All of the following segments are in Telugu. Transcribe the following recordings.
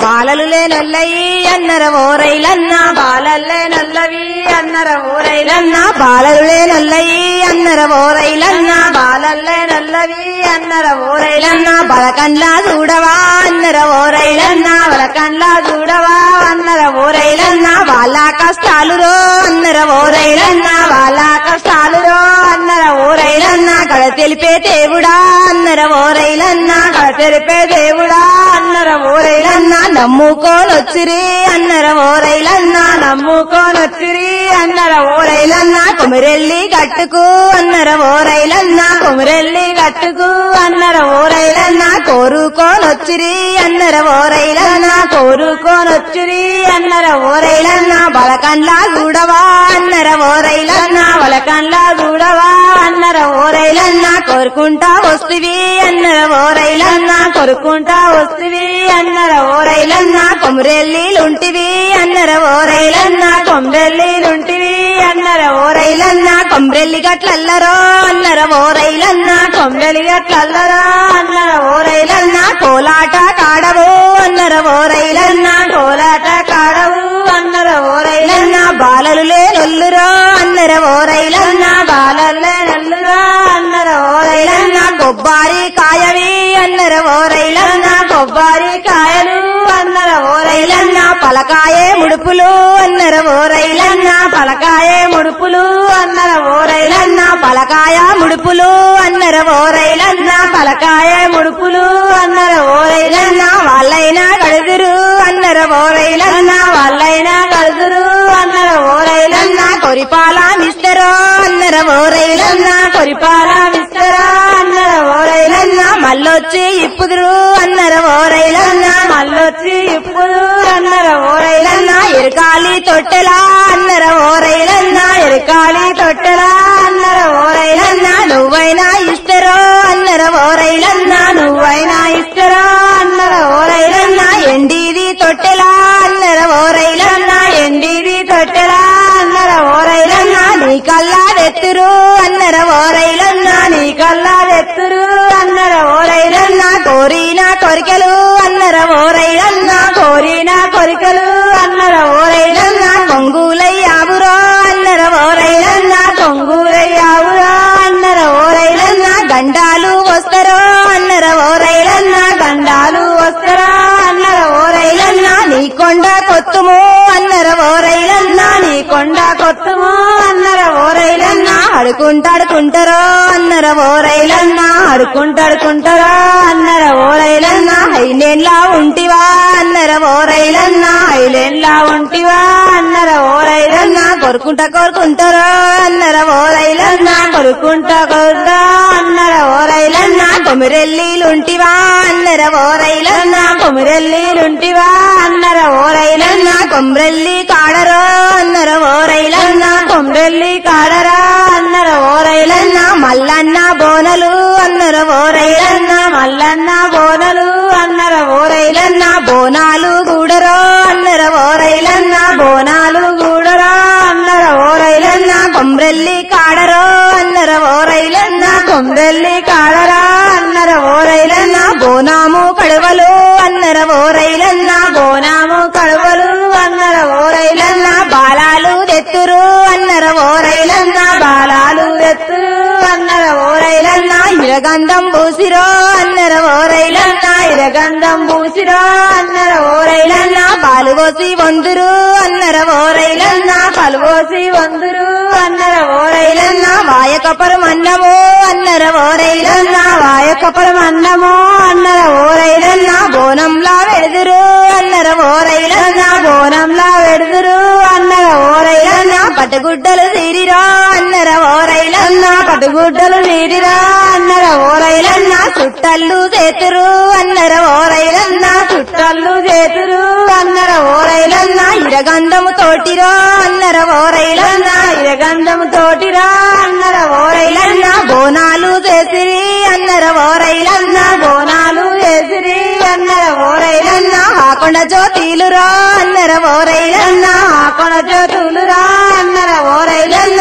బాలలు లేనొల్లయి అన్నర ఓరైలన్న బాలల్లే నల్లవి అన్నర ఓరైలన్న బాలలు లేనొల్లయి అన్నర ఓరైలన్న బాలల్లే నల్లవి అన్నర ఓరైలన్న బలకండ్లా చూడవా అన్నర ఓరైలన్న బలకండ్లా చూడవా అన్నర ఓరైలన్న వాళ్ళ కష్టాలు రో అన్నర ఓరైలన్న వాళ్ళ కష్టాలు రో అన్నర ఓరైలన్న కడ తెలిపే దేవుడా అన్నర ఓరైలన్న కడ తెలిపే దేవుడా అన్నర ఓరైలన్న నమ్ముకోనొచ్చిరి అన్నర ఓరైలన్న నమ్ముకోనొచ్చిరి అన్నర ఓరైలన్న కుమిరెల్లి గట్టుకు అన్నర ఓరైలన్న కుమిరెల్లి గట్టుకు అన్నర ఓరైలన్న కోరుకోనొచ్చిరి అన్నర ఓరైలన్న కోరుకోనొచ్చిరి అన్నర ఓరైలన్న బలకండ్లా చూడవా అన్నర ఓరైలన్న బలకండ్లా చూడవా అన్నర ఓరైలన్న కోరుకుంటా వస్తువి అన్నర ఓరైలన్న కొరుకుంటా వస్తువి అన్నర ఓరైలన్న కొమరెల్లిలుంటివి అన్నర ఓరైలన్న కొమరెల్లిలుంటివి అన్నర ఓరైలన్న కొమరెల్లి గట్లల్లరో అన్నర ఓరైలన్న కొమరెల్లి గట్లల్లరో అన్నర ఓరైలన్న కోలాట కాడవు అన్నర ఓరైలన్న కోలాట కాడవు అన్నర ఓరైలన్న బాలలు లేనొల్లురో అన్నర ఓరైలన్న బాలలు లేనొల్లురో అన్నర ఓరైలన్న కొబ్బారి కాయవి అన్నర ఓరైలన్న కొబ్బారి కాయలు అన్నర ఓరైలన్న పలకాయే ముడుపులు అన్నర ఓరైలన్న పలకాయే ముడుపులు అన్నర ఓరైలన్న పలకాయ ముడుపులు అన్నర ఓరైలన్న పలకాయ ముడుపులు అన్నర ఓరైలన్న వాళ్ళైనా గడుదురు అన్నర ఓరైలన్న వాళ్ళైనా గడుదురు అన్నర ఓరైలన్న కొరిపాల మిస్తరో అన్నర ఓరైలన్న కొరిపాల మిస్తరో అన్నర ఓరైలన్న మళ్ళొచ్చి ఇప్పుదురు అన్నర ఓరైలన్న మళ్ళొచ్చి ఇప్పుడు అన్నర ఓరైలన్న ఎరకాలి తొట్టెలా అన్నర ఓరైలన్న ఎరకాలి తొట్టెలా అన్నర ఓరైలన్న నువ్వైనా ఇస్తరో అన్నర ఓరైలన్న నువ్వైనా ఇస్తరో అన్నర ఓరైలన్న ఎండిది తొట్టెలా అన్నర ఓరైలన్న ఎండిది తొట్టెలా అన్నర ఓరైలన్న నీ కల్లా తెత్తురు అన్నర ఓరైలన్న నీ కల్లా తెత్తురు అన్నర ఓరైలన్న కోరిన కొరికెలు అన్నర ఓరైలన్న కోరిన కొరికెలు అన్నర ఓరైలన్న కొంగులయ్యావురో అన్నర ఓరైలన్న కొంగులయ్యావురో అన్నర ఓరైలన్న గండాలు వస్తరో అన్నర ఓరైలన్న గండాలు వస్తరా అన్నర ఓరైలన్న నీ కొండ కొత్తుము అన్నర ఓరైలన్న నీ కొండ కొత్తుము అన్నర ఓరైలన్న అడుకుంటాడుకుంటారో అన్నర ఓరైలన్న అడుకుంటాడుకుంటారో అన్నర ఓరైలన్న ఐలేన్లా ఉంటివా అన్నర ఓరైలన్న ఐలేన్లా ఉంటివా అన్నర ఓరైలన్న కొరుకుంటా కోరుకుంటారో అన్నర ఓరైలన్న కొరుకుంటా కొరుకుంటా అన్నర ఓరైలన్న కొమిరెల్లిలుంటివా అన్నర ఓరైలన్న కొమిరెల్లిలుంటివా అన్నర ఓరైలన్న కొమ్రెల్లి కాడరో అన్నర ఓరైలన్న కొమ్రెల్లి కాడరా అన్నర ఓరైలన్న మల్లన్న బోనలు అన్నర ఓరైలన్న మల్లన్న బోనలు అన్నర ఓరైలన్న బోనాలు గూడరో అన్నర ఓరైలన్న బోనాలు గూడరో అన్నర ఓరైలన్న కొమ్రెల్లి కాడరో అన్నర ఓరైలన్న కొమ్రెల్లి కాడరా అన్నర ఓరైలన్న బోనాము కడవలు అన్నర ఓరైలన్న బోనాము కడవలు అన్నర ఓరైలన్న బాలాలు తెత్తురు అన్నర ఓరైలన్న బాలాలు తెత్తురు అన్నర ఓరైలన్న ఇరగంధం పూసిరో అన్నర ఓరైలన్న ఇరగంధం పూసిరో అన్నర ఓరైలన్న పాలుపోసి వందురు అన్నర ఓరైలన్న పాలుపోసి వందురు అన్నర ఓరైలన్న వాయకపరం అన్నము అన్నర ఓరైలన్న వాయకపరం అన్నము అన్నర ఓరైలన్న బోనంలా వెడుదురు అన్నర ఓరైలన్న బోనంలా వెడుదురు అన్నర ఓరైలన్న పట్టుగుడ్డలు తీరిరా అన్నర ఓరైలన్న పట్టుగుడ్డలు తీరిరా అన్నర ఓరైలన్న చుట్టల్లు చేతురు అన్నర ఓరైలన్న చుట్టల్లు చేతురు అన్నర ఓరైలన్న ఇరగంధము తోటిరో అన్నర ఓరైలన్న ఇరగంధము తోటిరా అన్నర ఓరైలన్న బోనాలు చేసిరి అన్నర ఓరైలన్న బోనాలు చేసిరి అన్నర ఓరైలన్న ఆకొండ జ్యోతిలురా అన్నర ఓరైలన్న ఆకొండ జ్యోతులురా అన్నర ఓరైలన్న మరి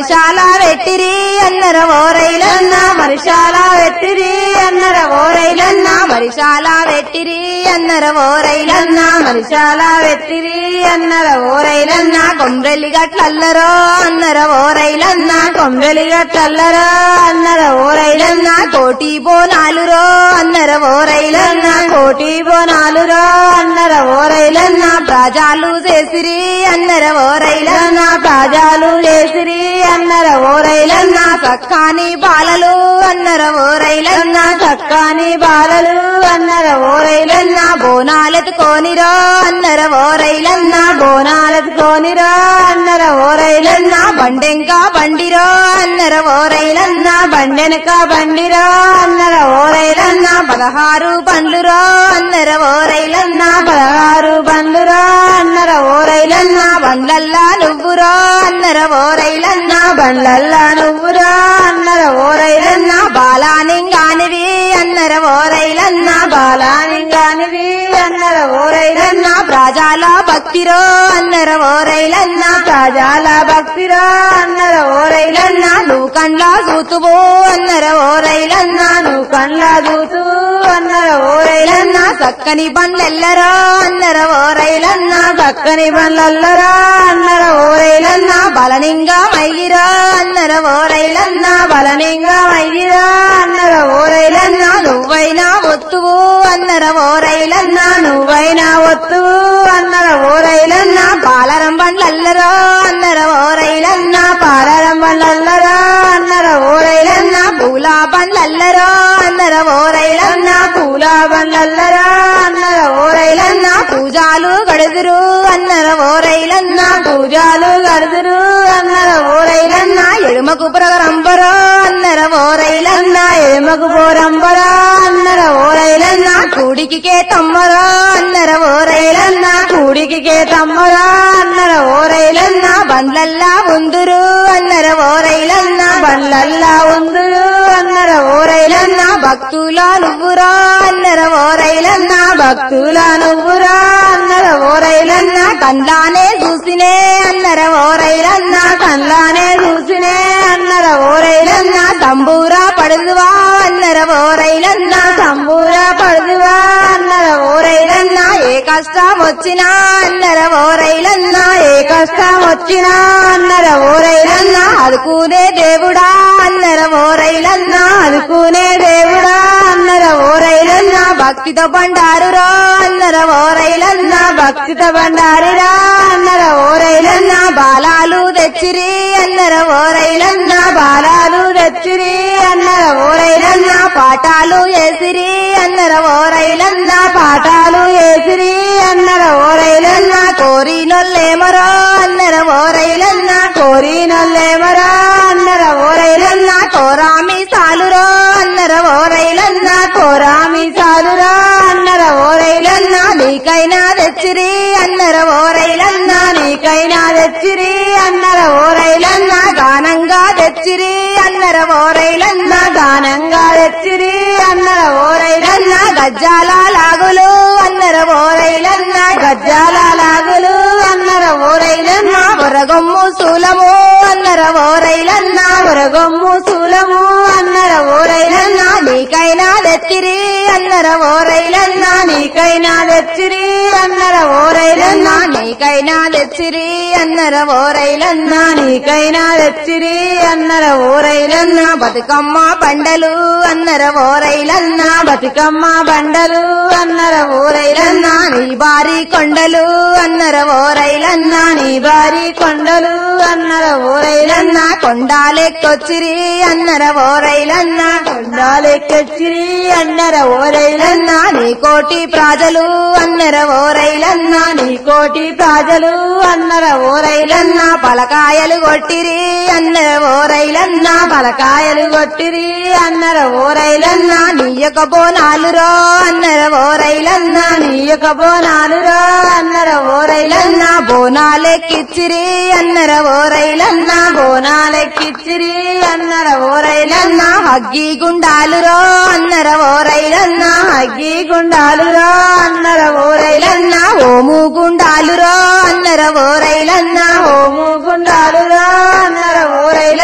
మరిశాల వెట్టిరి అన్నర ఓరైలన్న మరిశాల వెట్టిరి అన్నర ఓరైలన్న మరిశాల వెట్టిరి అన్నర ఓరైలన్న మరిశాల వెట్టిరి అన్నర ఓరైలన్న కొమ్రెల్లి గట్లల్లరో అన్నర ఓరైలన్న కొమ్రెల్లి గట్లల్లరో అన్నర ఓరైలన్న కోటి బోనాలురో అన్నర ఓరైలన్న కోటి బోనాలురో అన్నర ఓరైలన్న ప్రాజాలు చేసిరి అన్నర ఓరైలన్న ప్రాజాలు చేసిరి అన్నర ఓరైలన్న చక్కాని బాలలు అన్నర ఓరైలన్న చక్కాని బాలలు అన్నర ఓరైలన్న బోనాలెత్తుకోనిరో అన్నర ఓరైలన్న బోనాలెత్తుకోనిరో అన్నర ఓరైలన్న బండెంక బండిరో అన్నర ఓరైలన్న బండెనక బండిరో అన్నర ఓరైలన్న పదహారు బండ్లురో అన్నర ఓరైలన్న పదహారు బండ్లురో అన్నర ఓరైలన్న బండ్లల్లా నువ్వురో అన్నర ఓరైలన్న బండ్లల్లా నువ్వురో అన్నర ఓరైలన్న బాలానింగానివి అన్నర ఓరైలన్న బాలానింగానివి అన్నర ఓరైలన్న ప్రాజాల భక్తిరో అన్నర ఓరైలన్న ప్రాజాల భక్తిరో అన్నర ఓరైలన్న నువ్వు కండ్లా చూతువో అన్నర ఓరైలన్న నువ్వు కండ్లా చూతువు అన్నర ఓరైలన్న చక్కని బండ్లెల్లరో అన్నర ఓరైలన్న చక్కని బండ్లెల్లరో అన్నర ఓరైలన్న బలనింగా మైగిరో అన్నర ఓరైలన్న బలనింగా మైగిరో అన్నర ఓరైలన్న నువ్వైనా ఒత్తువు అన్నర ఓరైలన్న నువ్వైనా ఒత్తువు అన్నర ఓరైలన్న పాలరం బండ్లల్లరో అన్నర ఓరైలన్న పాలరం బండ్లల్లరో అన్నర ఓరైలన్న పూలా బండ్లల్లరో అన్నర ఓరైలన్న పూలా బండ్లల్లరో అన్నర ఓరైలన్న పూజాలు గడుదురు అన్నర ఓరైలన్న పూజాలు గడుదురు అన్నర ఓరైలన్న ఎడుమకు పురగరంబరో అన్నర ఓరైలన్న ఎడుమకు పోరంబరో అన్నర ఓరైలన్న కూడికి కే తమ్మరో అన్నర ఓరైలన్న కూడికి కే తమ్మరో అన్నర ఓరైలన్న బండ్లల్లా ఉందురు అన్నర ఓరైలన్న బండ్లల్లా ఉందురు అన్నర ఓరైలన్న భక్తుల నువ్వురా అన్నర ఓరైలన్న భక్తుల నువ్వురా అన్నర ఓరైలన్న కండ్లానే చూసినే అన్నర ఓరైలన్న కండ్లానే చూసినే అన్నర ఓరైలన్న తంబూరా పడుదువా అన్నర ఓరైలన్న తంబూరా పడుదువా అన్నర ఓరైలన్న ఏ కష్టం వచ్చినా అన్నర ఓరైలన్న ఏ కష్టం వచ్చినా అన్నర ఓరైలన్న అదుకునే దేవుడా అన్నర ఓరైలన్న అదుకునే దేవుడా అన్నర ఓరైలన్న భక్తితో బండారురో అన్నర ఓరైలన్న భక్తితో బండారురా అన్నర ఓరైలన్న బాలాలు తెచ్చిరి అన్నర ఓరైలన్న బాలాలు తెచ్చిరి అన్నర ఓరైలన్న పాఠాలు వేసిరి అన్నర ఓరైలన్న పాఠాలు వేసిరి అన్నర ఓరైలన్న కోరినొల్లేమరో అన్నర ఓరైలన్న కోరినొల్లేమరో అన్నర ఓరైలన్న కోరామి సాలురో అన్నర ఓరైలన్న కోరామి సాలురో అన్నర ఓరైలన్న నీకైనా తెచ్చిరి అన్నర ఓరైలన్న నీకైనా తెచ్చిరి అన్నర ఓరైలన్న గానంగా తెచ్చిరి అన్నర ఓరైలన్న గానంగా తెచ్చిరి అన్నర ఓరైలన్న గజ్జాల లాగులు అన్నర ఓరైలన్న గజ్జాల లాగులు అన్నర ఓరైలన్న వరగొమ్ము శూలము అన్నర ఓరైలన్న వరగొమ్ము శూలము అన్నర ఓరైలన్న నీకైనా తెచ్చిరి అన్నర ఓరైలన్న నీకైనా తెచ్చిరి అన్నర ఓరైలన్న నీకైనా తెచ్చిరి అన్నర ఓరైలన్న నీకైనా తెచ్చిరి అన్నర ఓరైలన్న బతుకమ్మ బండలు అన్నర ఓరైలన్న బతుకమ్మ బండలు అన్నర ఓరైలన్న నీ బారి కొండలు అన్నర ఓరైలన్న నీ బారి కొండలు అన్నర ఓరైలన్న కొండాలెక్కొచ్చిరి అన్నర ఓరైలన్న కొండాలెక్కొచ్చిరి అన్నర ఓరైలన్న నీ కోటి ప్రాజలు అన్నర ఓరైలన్న నీ కోటి ప్రాజలు అన్నర ఓరైలన్న పలకాయలు కొట్టిరి అన్నర ఓరైలన్న పలకాయలు కొట్టిరి అన్నర ఓరైలన్న నీయక బోనాలురో అన్నర ఓరైలన్న నీయక బోనాలురో అన్నర ఓరైలన్న బోనాలెక్కిచ్చిరి అన్నర ఓరైలన్న బోనాలెక్కిచ్చిరి అన్నర ఓరైలన్న హగ్గి గుండాలురో అన్నర ఓరైలన్న హగ్గి గుండాలురో అన్నర ఓరైలన్న ఓము గుండాలురో అన్నర ఓరైలన్న ఓము గుండాలురో అన్నర ఓరైలన్న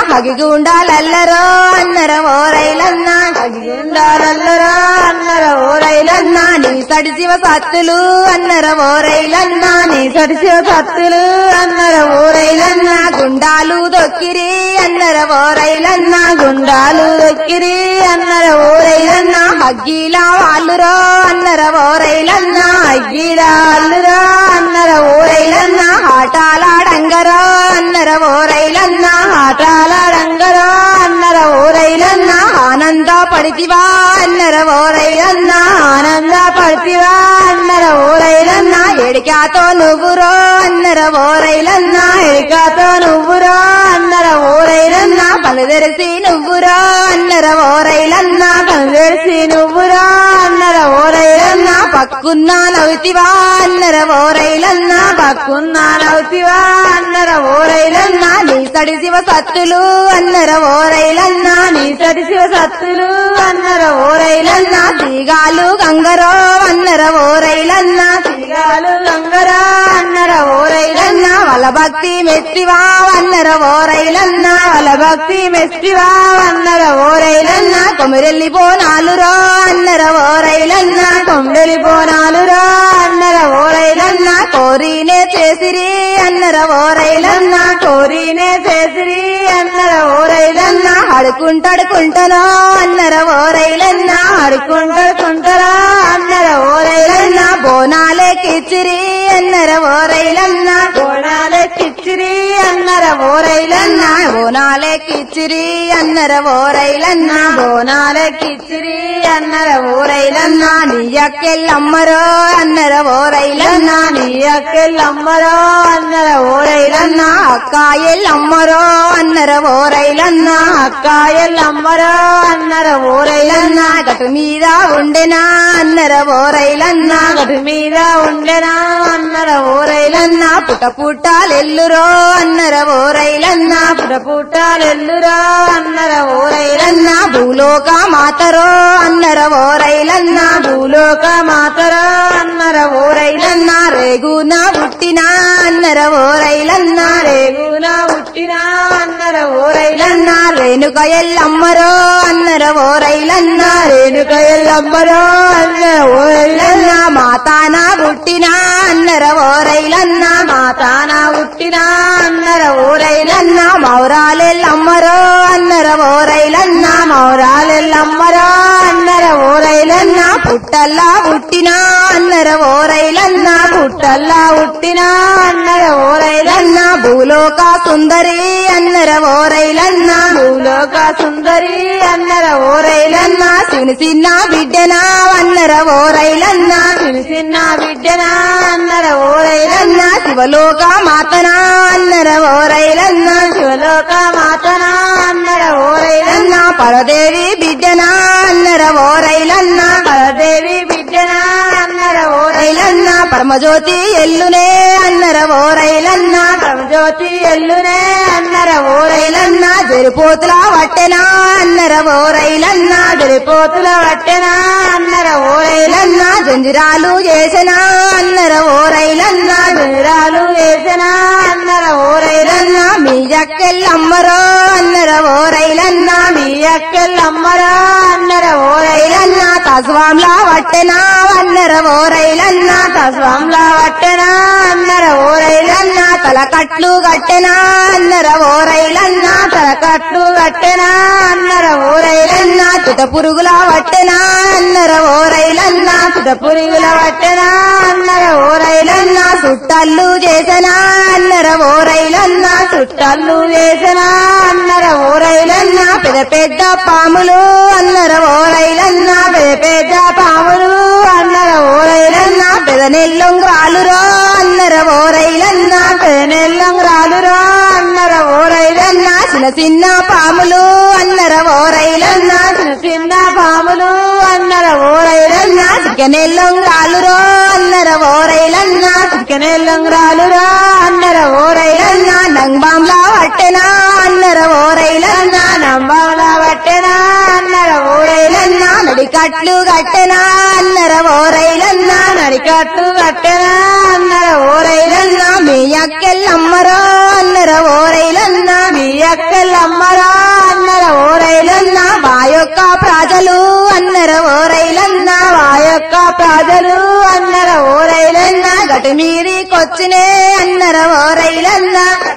హగిగుండాలల్లరో అన్నర ఓరైలన్నా హగిగుండాలల్లరో అన్నర ఓరైలన్నా నీ సడి శివ సత్తులు అన్నర ఓరైలన్నా నీ సడి శివ సత్తులు అన్నర ఓరైలన్నా గుండాలు దొక్కిరి అన్నర ఓరైలన్నా గుండాలు దొక్కిరి అన్నర ఓరైలన్నా హగ్గీలా వాళ్ళురో అన్నర ఓరైలన్నా హగ్గీలా వాళ్ళురో అన్నర ఓరైలన్నా ఆటాలాడంగరో అన్నర ఓరైలన్నా ఆటాలాడంగరో అన్నర ఓరైలన్నా ఆనంద పడితివా అన్నర ఓరైలన్నా ఆనంద పడితివా అన్నర ఓరైలన్నా ఎడికాతో నువ్వురో అన్నర ఓరైలన్నా ఎడికాతో నువ్వురో అన్నర ఓరైలన్నా పలుదెరిసి నువ్వురో అన్నర ఓరైలన్నా పలుదెరిసి నువ్వురో అన్నర ఓరైలన్నా పక్కున్నా నవ్వుతివా అన్నర ఓరైలన్నా పక్కున్నా నవ్వుతివా అన్నర ఓరైలన్నా నీ సడి శివ సత్తులు అన్నర ఓరైలన్నా నీ సడి శివ సత్తులు అన్నర ఓరైలన్నా తీగాలు గంగరో అన్నర ఓరైలన్నా తీగాలు గంగరో అన్నర ఓరైలన్నా వల భక్తి మెస్తివా అన్నర ఓరైలన్నా వల భక్తి మెస్తివా అన్నర ఓరైలన్నా కొమిరెల్లి పోనాలురో అన్నర ఓరైలన్నా కొమిరెల్లి పోనాలురో అన్నర ఓరైలన్నా కోరినే చేసిరి అన్నర ఓరైలన్నా కోరినే చేసిరి అన్నర ఓరైలన్నా అడుకుంటడుకుంటనో అన్నర ఓరైలన్నా అడుకుంటడుకుంటరా అన్నర ఓరైలన్నా బోనాలే కిచ్చిరి అన్నర ఓరైలన్నా బోనాలే కిచ్చిరి అన్నర ఓరైలన్నా బోనాలే కిచ్చిరి అన్నర ఓరైలన్నా బోనాలే కిచ్చిరి అన్నర ఓరైలన్నా నీ అక్కెళ్ళమ్మరో అన్నర ఓరైలన్నా నీ అక్కెళ్ళమ్మరో అన్నర ఓరైలన్నా అక్కాయెళ్ళమ్మరో అన్నర ఓరైలన్నా అక్కాయెళ్ళమ్మరో అన్నర ఓరైలన్నా గటు మీద ఉండెనా అన్నర ఓరైలన్నా గటు మీద ఉండెనా అన్నర ఓరైలన్నా పుట పుట్టాలెల్లురో అన్నర ఓరైలన్నా పుట పుట్టాలెల్లురో అన్నర ఓరైలన్నా భూలోక మాతరో అన్నర ఓరైలన్నా భూలోక మాతరో అన్నర ఓరైలన్నా రేగున పుట్టినా అన్నర ఓరైలన్నా రేగున పుట్టినా అన్నర ఓరైలన్నా రేణుక ఎల్లమ్మరో అన్నర ఓరైలన్నా రేణుక ఎల్లమ్మరో అన్నర ఓరైలన్నా మాతాన పుట్టినా అన్నర ఓరైలన్నా మాతాన పుట్టినా అన్నర ఓరైలన్నా మౌరాలెల్లమ్మరో అన్నర ఓరైలన్నా మౌరాలెల్లమ్మరో అన్నర ఓరైలన్నా పుట్టల్లా పుట్టినా అన్నర ఓరైలన్నా పుట్టల్లా పుట్టినా అన్నర ఓరైలన్నా భూలోక సుందరి అన్నర ఓరైలన్నా భూలోక సుందరి అన్నర ఓరైలన్నా శివుని చిన్న బిడ్డనా అన్నర ఓరైలన్నా శివుని చిన్న బిడ్డనా అన్నర ఓరైలన్నా శివలోక మాతనా అన్నర ఓరైలన్నా శివలోక మాతనా అన్నర ఓరైలన్నా పరదేవి బిడ్డనా అన్నర ఓరైలన్నా పరదేవి బిడ్డనా అన్నర ఓరైలన్నా పరమజ్యోతి ఎల్లునే అన్నర ఓరైలన్నా పరమజ్యోతి ఎల్లునే అన్నర ఓరైలన్నా జరిపోతుల వట్టెనా అన్నర ఓరైలన్నా జరిపోతుల వట్టెనా అన్నర ఓరైలన్నా జంజిరాలు చేసనా అన్నర ఓరైలన్నా జంజిరాలు చేసనా అన్నర ఓరైలన్నా మీ అక్కెళ్ళమ్మరో అన్నర ఓరైలన్నా మీ అక్కెళ్ళమ్మరో అన్నర ఓరైలన్నా తస్వాంలా వట్టెనా అన్నర ఓరైలన్నా తస్వాంలా వట్టెనా అన్నర ఓరైలన్నా తలకట్లు గట్టెనా అన్నర ఓరైలన్నా తలకట్లు గట్టెనా అన్నర ఓరైలన్నా తుట పురుగుల వట్టెనా అన్నర ఓరైలన్నా తుట పురుగుల వట్టెనా అన్నర ఓరైలన్నా చుట్టల్లు చేసనా అన్నర ఓరైలన్నా చుట్టల్లు చేసనా అన్నర ఓరైలన్నా పెద్ద పెద్ద పాములు అన్నర ఓరైలన్నా పెద్ద పెద్ద పాములు అన్నర ఓరైలన్నా పెద్ద నెల్లంగ్రాలురో అన్నర ఓరైలన్నా పెద్ద నెల్లంగ్రాలురో అన్నర ఓరైలన్నా చిన్న చిన్న పాములు అన్నర ఓరైలన్నా చిన్న చిన్న పాములు అన్నర ఓరైలన్నా చికెనెల్లంగ్రాలురో అన్నర ఓరైలన్నా చికెనెల్లంగ్రాలురో అన్నర ఓరైలన్నా నంబాంలా వట్టెనా అన్నర ఓరైలన్నా నంబాంలా వట్టెనా అన్నర ఓరైలన్నా నడికట్లు గట్టెనా అన్నర ఓరైలన్నా నడికట్లు గట్టెనా అన్నర ఓరైలన్నా మీ అక్కెళ్ళమ్మరో అన్నర ఓరైలన్నా మీ అక్కెళ్ళ ఎల్లమ్మరా అన్నర ఓరైలన్న మా యొక్క ప్రజలు అన్నర ఓరైలన్న మా యొక్క ప్రజలు అన్నర ఓరైలన్న గటు మీదికొచ్చినే అన్నర ఓరైలన్న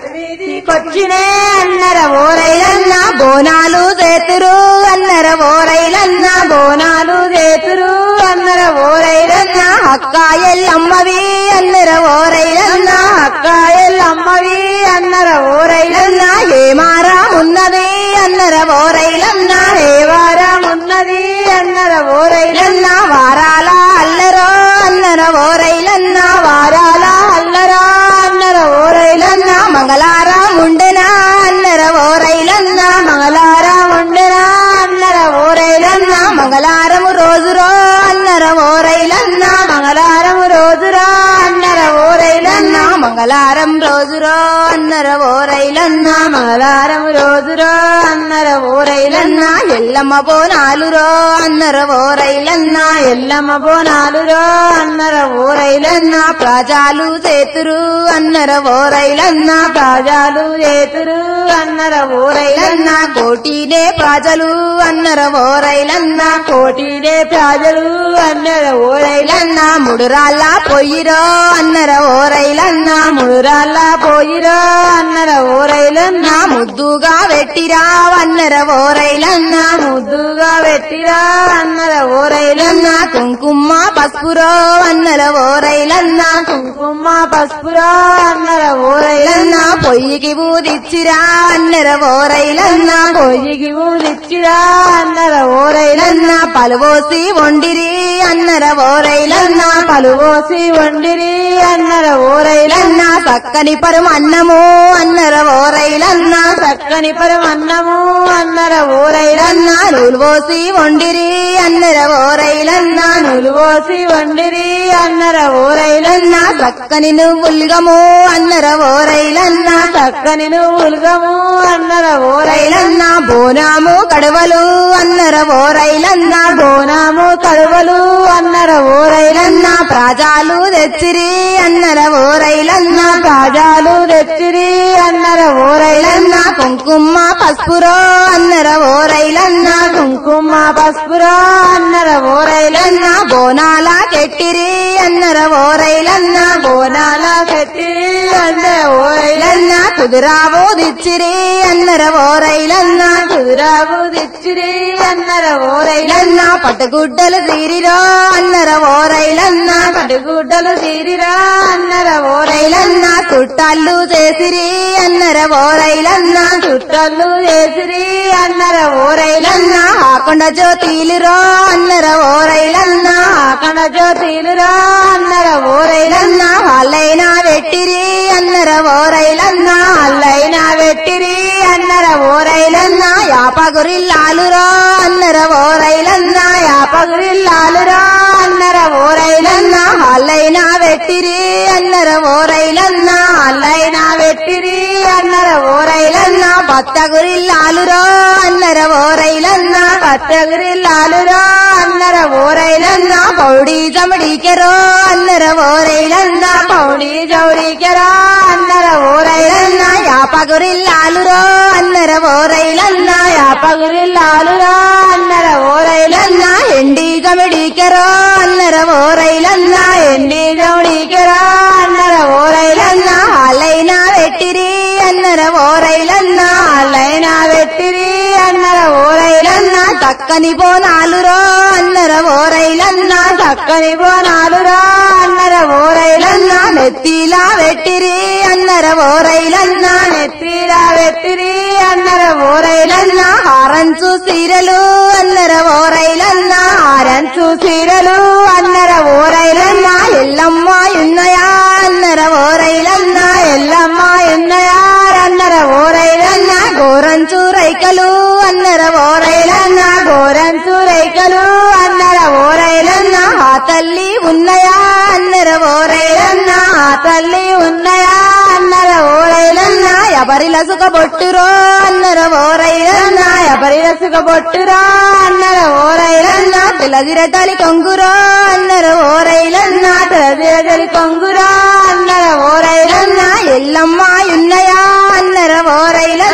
కొచ్చినే అన్నర ఓరైలన్న బోనాలు చేతురు అన్నర ఓరైలన్న బోనాలు చేతురు అన్నర ఓరైలన్న అక్క ఎల్లమ్మవి అన్నర ఓరైలన్న అక్క ఎల్లమ్మవి అన్నర ఓరైలన్న ఏ మారం ఉన్నది అన్నర ఓరైలన్న ఏ వారం ఉన్నది అన్నర ఓరైలన్న వారాల అల్లరో అన్నర ఓరైలన్న వారాల అల్లరా అన్నర ఓరైలన్న మంగళారం ఉండెనా అన్నర ఓరైలన్న మంగళారం ఉండెనా అన్నర ఓరైలన్న మంగళారము రోజురో అన్నర ఓరైలన్న మంగళారము రోజురా అన్నర ఓరైలన్న మంగళారం రోజురో అన్నర ఓరైలన్న మంగళారం రోజురో అన్నర ఓరైలన్న ఎల్లమ్మ బోనాలురో అన్నర ఓరైలన్న ఎల్లమ్మ బోనాలురో అన్నర ఓరైలన్న ప్రజాలు చేతురు అన్నర ఓరైలన్న ప్రజాలు చేతురు అన్నర ఓరైలన్న కోటినే ప్రజలు అన్నర ఓరైలన్న కోటినే ప్రజలు అన్నర ఓరైలన్న ముడురాళ్ళ పొయ్యిరో అన్నర ఓరైలన్న ముడురాళ్ళ పొయ్యిరో అన్నర ఓరైలన్న ముద్దుగా వెట్టిరా అన్నర ఓరైలన్న ముద్దుగా వెట్టిరా అన్నర ఓరైలన్న కుంకుమ పసుపురో అన్నర ఓరైలన్న కుంకుమ పసుపురో అన్నర ఓరైలన్న పొయ్యికి బూదిచ్చిరా అన్నర ఓరైలన్న పొయ్యికి బూదిచ్చిరా అన్నర ఓరైలన్న పలువోసి వండిరి అన్నర ఓరైలన్న పలువోసి వండిరి అన్నర ఓరైలన్న చక్కని పరమన్నము అన్నర ఓరైలన్న చక్కని పరమన్నము అన్నర ఓరైలన్న నూలువోసి వండిరి అన్నర ఓరైలన్న నూలువోసి వండిరి అన్నర ఓరైలన్న చక్కని నువ్వుల్గము అన్నర ఓరైలన్న చక్కని నువ్వుల్గము అన్నర ఓరైలన్న బోనాము కడవలు అన్నర ఓరైలన్న బోనాము కడవలు అన్నర ఓరైలన్న ప్రాజాలు తెచ్చిరి అన్నర ఓరైలన్న ప్రాజాలు తెచ్చిరి అన్నర ఓరైలన్న కుంకుమ పసుపురో అన్నర ఓరైలన్న కుంకుమ పసుపురో అన్నర ఓరైలన్న బోనాల కెట్టిరి అన్నర ఓరైలన్న బోనాల కెట్టిరి అన్నర ఓరైలన్న కుదురావు దిచ్చిరి అన్నర ఓరైలన్న కుదురావు దిచ్చిరి అన్నర ఓరైలన్న పట్టుగుడ్డలు తీరిరో అన్నర ఓరైలన్న పట్టుగుడ్డలు తీరిరా అన్నర ఓరైలన్న చుట్టాళ్ళు చేసిరి అన్నర ఓరైలన్న చుట్టాళ్ళు చేసిరి అన్నర ఓరైలన్న ఆకొండ జ్యోతిలురో అన్నర ఓరైలన్న ఆకొండ జ్యోతిలురో అన్నర ఓరైలన్న వాళ్ళైనా వెట్టిరి అన్నర ఓరైలన్న వాళ్ళైనా వెట్టిరి అన్నర ఓరైలన్న యాపగురిల్లాలురో అన్నర ఓరైలన్న యాపగురిల్లాలురో అన్నర ఓరైలన్న వాళ్ళైనా వెట్టిరి అన్నర ఓరైలన్న వాళ్ళైనా వెట్టిరి అన్నర ఓరైలన్న బత్తగురిల్లాలురో అన్నర ఓరైలన్న బత్తగురిల్లాలురో అన్నర ఓరైలన్న పౌడి జమడికెరో అన్నర ఓరైలన్న పౌడి జౌడికెరో అన్నర ఓరైలన్న యాపగురిల్లాలురో అన్నర ఓరైలన్న యాపగురిల్లాలురో అన్నర ఓరైలన్న ఎండి జమడికెరో అన్నర ఓరైలన్న ఎండి జమడికెరో అన్నర ఓరైలన్న ఆలైనా వెట్టిరి అన్నర ఓరైలన్న ఆలైనా వెట్టిరి అన్నర ఓరైలన్న చక్కని బోనాలురో అన్నర ఓరైలన్న చక్కని బోనాలురో అన్నర ఓరైలన్న నెత్తిలా వెట్టిరి అన్నర ఓరైలన్న నెత్తిలా వెట్టిరి అన్నర ఓరైలన్న హారంచు సీరలు అన్నర ఓరైలన్న హారంచు సీరలు అన్నర ఓరైలన్న ఎల్లమ్మ ఉన్నయా అన్నర ఓరైలన్న ఎల్లమ్మ ఉన్నయా అన్నర ఓరైలన్న గోరంచు రైకలు అన్నర ఓరైలన్న గోరంచు రైకలు అన్నర ఓరైలన్న ఆ తల్లి ఉన్నయా అన్నర ఓరైలన్న ఆ తల్లి ఉన్నయా అన్నర ఓరైలన్న ఎవరిల సుఖబొట్టురో అన్నర ఓరైలన్న ఎవరిల సుఖబొట్టురో అన్నర ఓరైలన్న తెలదిర తలి కొంగురో అన్నర ఓరైలన్న తెలదిర తలి కొంగురో అన్నర ఓరైలన్న ఎల్లమ్మ ఉన్నయా అన్నర ఓరైలన్న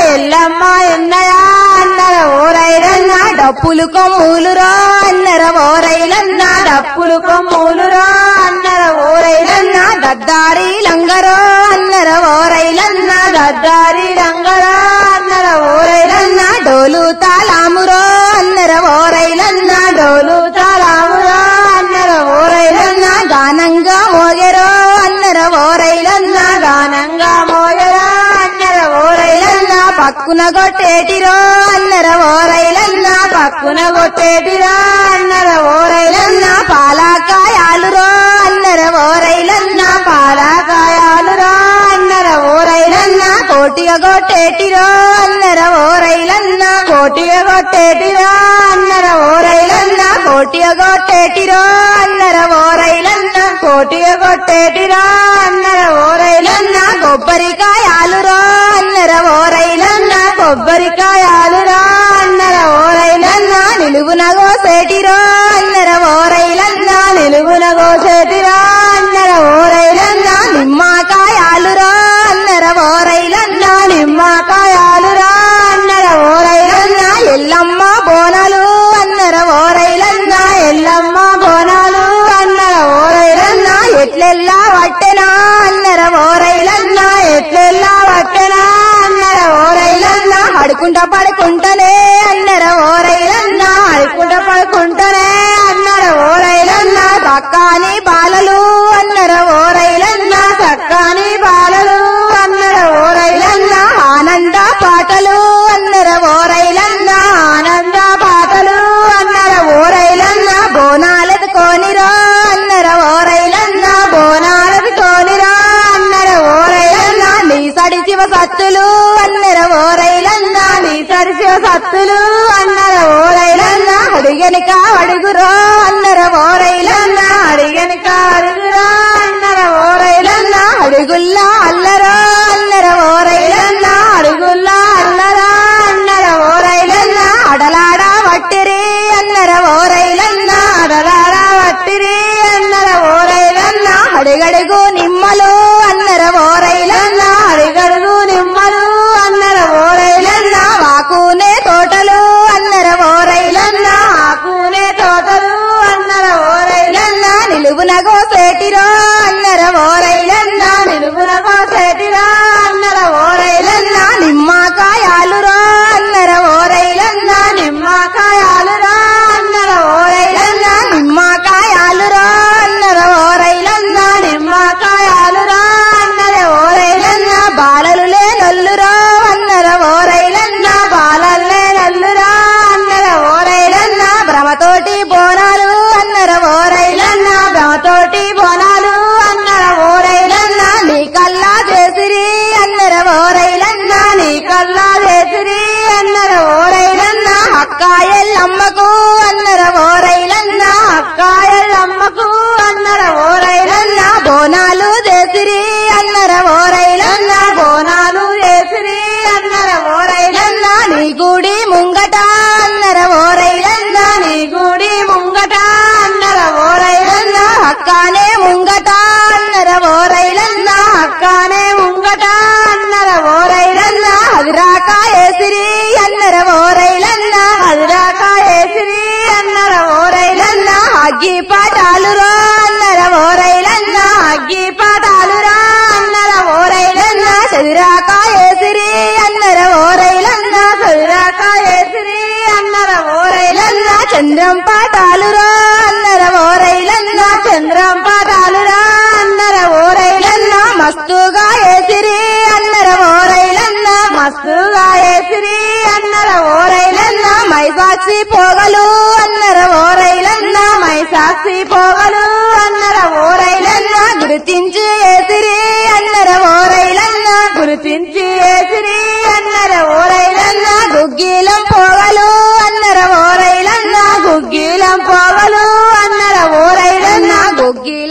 ఎల్లమ్మ ఎన్నయా అన్నర ఓరైలన్న డప్పులు కొమ్ములురా అన్నర ఓరైలన్న డప్పులు కొమ్ములురా అన్నర ఓరైలన్న దద్దారి లంగరో అన్నర ఓరైలన్న దద్దారి లంగరా అన్నర ఓరైలన్న డోలు తాళామురో అన్నర ఓరైలన్న డోలు తాళామురో అన్నర ఓరైలన్న గానంగా మోగెరో అన్నర ఓరైలన్న గానంగా మోగెరా అన్నర ఓరైలన్న పక్కున కొట్టేటిరో అన్నర ఓరైలన్న పక్కున కొట్టేటిరా అన్నర ఓరైలన్న పాలాకాయాలురో అన్నర ఓరైలన్న పాలాకాయాలురో అన్నర ఓరైలన్న కోటిగా కొట్టేటిరో అన్నర ఓరైలన్న కోటిగా కొట్టేటిరా అన్నర ఓరైలన్న కోటిగా కొట్టేటిరో అన్నర ఓరైలన్న కోటిగా కొట్టేటిరా అన్నర ఓరైలన్న కొబ్బరికాయాలురో అన్నర ఓరైలన్న కొబ్బరికాయాలురా అన్నర ఓరైలన్న నిలువున గోసేటిరో అన్నర ఓరైలన్న నిలువున గోసేటిరా అన్నర ఓరైలన్న నిమ్మకాయాలురా అన్నర ఓరైలన్న నిమ్మకాయాలురా అన్నర ఓరైలన్న ఎల్లమ్మ బోనాలు అన్నర ఓరైలన్న ఎల్లమ్మ బోనాలు అన్నర ఓరైలన్న ఎట్లెల్లా వట్టెనా అన్నర ఓరైలన్న ఎట్లెల్లా వట్టెనా అన్నర ఓరైలన్న అడుకుంట పడుకుంటనే అన్నర ఓరైలన్న అడుకుంట పడుకుంటనే అన్నర ఓరైలన్న చక్కాని బాలలు అన్నర ఓరైలన్న చక్కాని బాలలు అన్నర ఓరైలన్న ఆనంద పాటలు అన్నర ఓరైలన్న ఆనంద పాటలు అన్నర ఓరైలన్న బోనాలెత్తుకోనిరా అన్నర ఓరైలన్న బోనాలెత్తుకోనిరా అన్నర ఓరైలన్న నీ సడి శివ సత్తులు అన్నర ఓరైలన్న నీ సడి శివ సత్తులు అన్నర ఓరైలన్న అడిగెనక అడుగురో అన్నర ఓరైలన్న అడిగెనక అడుగురా అన్నర ఓరైలన్న అడుగుల్లా అల్లరో అన్నర ఓరైలన్న అడుగుల్లా అల్లరా అన్నర ఓరైలన్న అడలాడ వట్టిరి అన్నర ఓరైలన్న అడలాడ వట్టిరి అన్నర ఓరైలన్న అడిగడుగు నిమ్మలు అన్నర ఓరైలన్న అడిగడుగు నిమ్మలు అన్నర ఓరైలన్న వాకునే తోటలు అన్నర ఓరైలన్న ఆకునే తోటలు అన్నర ఓరైలన్న నిలువున గోసేటిరో అన్నర ఓరైలన్న నిలువున గోసేటిరా అన్నర ఓరైలన్న నిమ్మకాయాలురో అన్నర ఓరైలన్న నిమ్మకాయాలురా అన్నర ఓరైలన్న నిమ్మకాయాలురో అన్నర ఓరైలన్న నిమ్మకాయాలురా అన్నర ఓరైలన్న బాలలు లేనొల్లురో అన్నర ఓరైలన్న బాలల్లే నల్లురా అన్నర ఓరైలన్న భ్రమతోటి బోనాలు అన్నర ఓరైలన్న భ్రమతోటి బోనాలు అన్నర ఓరైలన్న నీ కల్లా చేసిరి అన్నర ఓరైలన్న నీ కల్లా చేసిరి అన్నర ఓరైలన్న అక్కాయల్లమ్మకు అన్నర ఓరైలన్న అక్కాయల్లమ్మకు అన్నర ఓరైలన్న బోనాలు చేసిరి అన్నర ఓరైలన్న బోనాలు చేసిరి అన్నర ఓరైలన్న నీ గుడి ముంగట అన్నర ఓరైలన్న నీ గుడి ముంగట అన్నర ఓరైలన్న అక్కానే ముంగట అన్నర ఓరైలన్న అక్కానే ముంగట అన్నర ఓరైలన్న హదిరాక ఏసిరి అన్నర ఓరైలన్న హదిరాక ఏసిరి అన్నర ఓరైలన్న అగ్గి పాటాలురో అన్నర ఓరైలన్న అగ్గి పాటాలురా అన్నర ఓరైలన్న చదిరాక ఏసిరి అన్నర ఓరైలన్న చదిరాక ఏసిరి అన్నర ఓరైలన్న చంద్రం పాటాలురో అన్నర ఓరైలన్న చంద్రం పాటాలురా అన్నర ఓరైలన్న మస్తుగా ఏసిరి అన్నర ఓరైలన్న మస్తుగా ఏసిరి అన్నర ఓరైలన్న మైసాక్షి పోగలు అన్నర ఓరైలన్న మైసాక్షి పోగలు అన్నర ఓరైలన్న గుర్తించి ఏసిరి అన్నర ఓరైలన్న గుర్తించి ఏసిరి అన్నర ఓరైలన్న గుగ్గిలం పోగలు అన్నర ఓరైలన్న గుగ్గిలం పోగలు అన్నర ఓరైలన్న గుగ్గిలం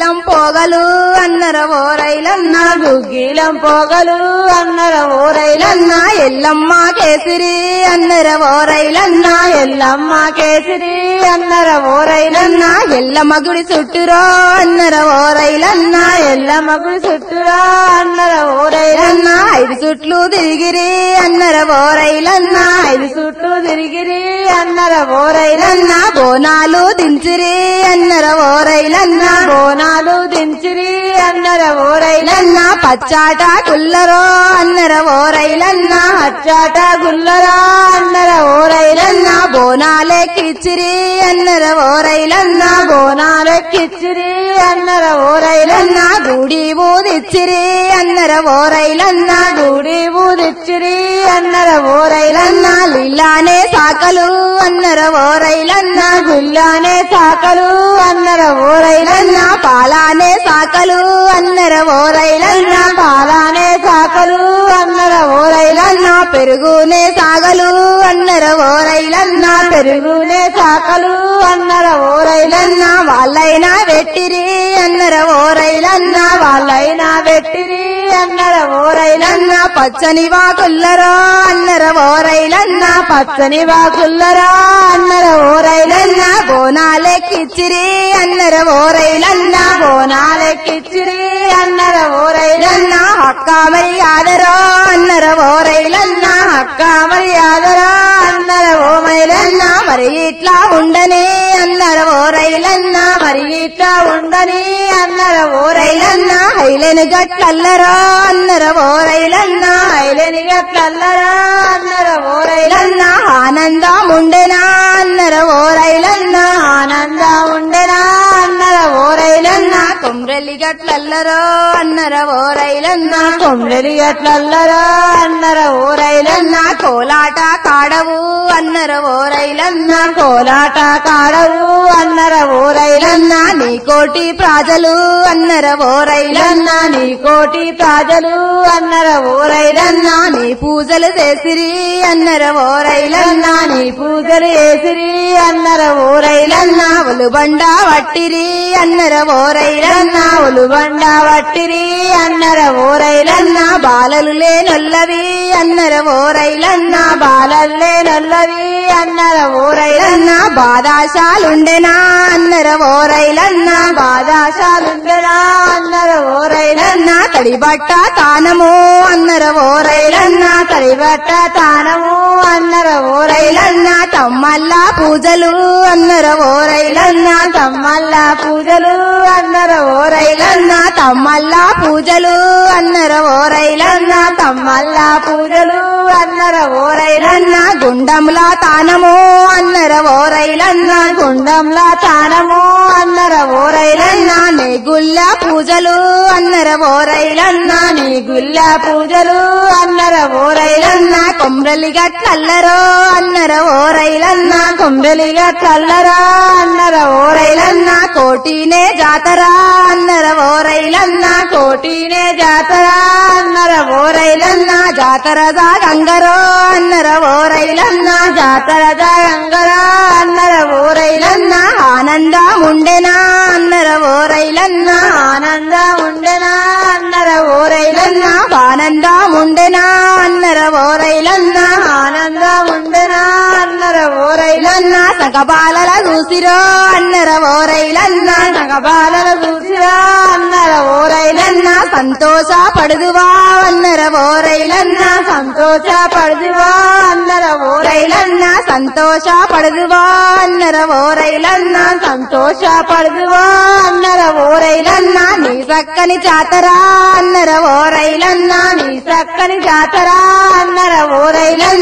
గుగ్గిలం పోగలు అన్నర ఓరైలన్న గుగ్గిలం పోగలు అన్నర ఓరైలన్న ఎల్లన్న ఎల్లమ్మ కేసిరి అన్నర ఓరైలన్న ఎల్లమ్మ కేసరి అన్నర ఓరైలన్న ఎల్లన్న ఎల్లమ్మ గుడి చుట్టురో అన్నర ఓరైలన్న ఎల్లమ్మ గుడి చుట్టురా అన్నర ఓరైలన్న ఎల్లన్న ఐదు చుట్లు తిరిగిరి అన్నర ఓరైలన్న ఐదు చుట్టూ తిరిగిరి అన్నర ఓరైలన్న ఎల్లన్న బోనాలు దించిరి అన్నర ఓరైలన్న బోనాలు దించిరి అన్నర ఓరైలన్న ఎల్లన్న పచ్చాట కుల్లరో అన్నర ఓరైలన్న అచ్చాట గుల్లరా అన్నర ఓరైలన్న ఎల్లన్న బోనాలెక్కిచ్చిరి అన్నర ఓరైలన్న బోనాలెక్కిచ్చిరి అన్నర ఓరైలన్న ఎల్లన్న గుడి ఊదిచ్చిరి అన్నర ఓరైలన్న గుడి ఊదిచ్చిరి అన్నర ఓరైలన్న ఎల్లన్న లీలానే సాకలు అన్నర ఓరైలన్న గుల్లానే సాకలు అన్నర ఓరైలన్న ఎల్లన్న పాలానే సాకలు అన్నర ఓరైలన్న పాలానే సాకలు అన్నర ఓరైలన్న ఎల్లన్న పెరుగునే సాగలు అన్నర ఓరైలన్న పెరుగునే సాకలు అన్నర ఓరైలన్న ఎల్లన్న వాళ్ళైనా వెట్టిరి అన్నర ఓరైలన్న వాళ్ళైనా వెట్టిరి అన్నర ఓరైలన్న ఎల్లన్న పచ్చని వాకుల్లరో అన్నర ఓరైలన్న పచ్చని వాకుల్లరా అన్నర ఓరైలన్న ఎల్లన్న బోనాలెక్కిచ్చిరి అన్నర ఓరైలన్న బోనాలెక్కిచ్చిరి అన్నర ఓరైలన్న ఎల్లన్న అక్క మరి ఆదరో అన్నర ఓరైలన్న అక్క మర్యాదరా అన్నర ఓమైలన్న ఎల్లన్న మరి ఇట్లా ఉండనే అన్నర ఓరైలన్న మరి ఇట్లా ఉండని అన్నర ఓరైలన్న రైలన్న హైలెను గట్లల్లరో అన్నర ఓరైలన్న ఐలేని గట్లల్లరా అన్నర ఓరైలన్న ఎల్లన్న ఆనందముండెనా అన్నర ఓరైలన్న ఆనంద ఉండెనా అన్నర ఓరైలన్న ఎల్లన్న కొమ్రెల్లి గట్లల్లరో అన్నర ఓరైలన్న కొమ్రెలి గట్లల్లరా అన్నర ఓరైలన్న ఎల్లన్న కోలాట కాడవు అన్నర ఓరైలన్న కోలాట కాడవు అన్నర ఓరైలన్న ఎల్లన్న నీ కోటి ప్రజలు అన్నర ఓరైలన్న నీ కోటి ప్రజలు అన్నర ఓరైలన్న ఎల్లన్న నీ పూజలు చేసిరి అన్నర ఓరైలన్న నీ పూజలు వేసిరి అన్నర ఓరైలన్న ఎల్లన్న ఉలుబండ వట్టిరి అన్నర ఓరైలన్న ఉలుబండ వట్టిరి అన్నర ఓరైలన్న ఎల్లన్న బాలలు లేనొల్లవి అన్నర ఓరైలన్న బాలల్లే నల్లవి అన్నర ఓరైలన్న ఎల్లన్న బాదాశాలుండెనా అన్నర ఓరైలన్న బాదాశాలుండరా అన్నర ఓరైలన్న ఎల్లన్న తడి బట్ట తానము అన్నర ఓరైలన్న తడిబట్ట తానము అన్నర ఓరైలన్న ఓరైలన్న తమ్మల్ల పూజలు అన్నర ఓరైలన్న తమ్మల్ల పూజలు అన్నర ఓరైలన్న ఓరైలన్న తమ్మల్ల పూజలు అన్నర ఓరైలన్న తమ్మల్ల పూజలు అన్నర ఓరైలన్న ఓరైలన్న గుండంలా తానము అన్నర ఓరైలన్న గుండంలా తానము అన్నర ఓరైలన్న ఓరైలన్న నే గుల్ల పూజలు అన్నర ఓరైలన్న నీ గుల్ల పూజలు అన్నర ఓరైలన్న ఓరైలన్న కొమ్రలి గట్లల్లరో అన్నర ఓరైలన్న కొంబెలిగా చల్లరా అన్నర ఓరైలన్న ఓరైలన్న కోటినే జాతర అన్నర ఓరైలన్న కోటినే జాతర అన్నర ఓరైలన్న ఓరైలన్న జాతర గంగరో అన్నర ఓరైలన్న జాతర జయంగరా అన్నర ఓరైలన్న ఓరైలన్న ఆనందముండెనా అన్నర ఓరైలన్న ఆనంద ఉండెనా అన్నర ఓరైలన్న ఓరైలన్న ఆనందముండెనా అన్నర ఓరైలన్న ఆనంద ఉండెనా అన్నర ఓరైలన్న ఓరైలన్న సగబాలల చూసిరో అన్నర ఓరైలన్న నగబాలల చూసిరా అన్నర ఓరైలన్న ఓరైలన్న సంతోష పడుదువా అన్నర ఓరైలన్న సంతోష పడుదువా అన్నర ఓరైలన్న ఓరైలన్న సంతోష పడుదువా అన్నర ఓరైలన్న సంతోష పడుదువా అన్నర ఓరైలన్న ఓరైలన్న నీ చక్కని జాతర అన్నర ఓరైలన్న నీ చక్కని జాతర అన్నర ఓరైలన్న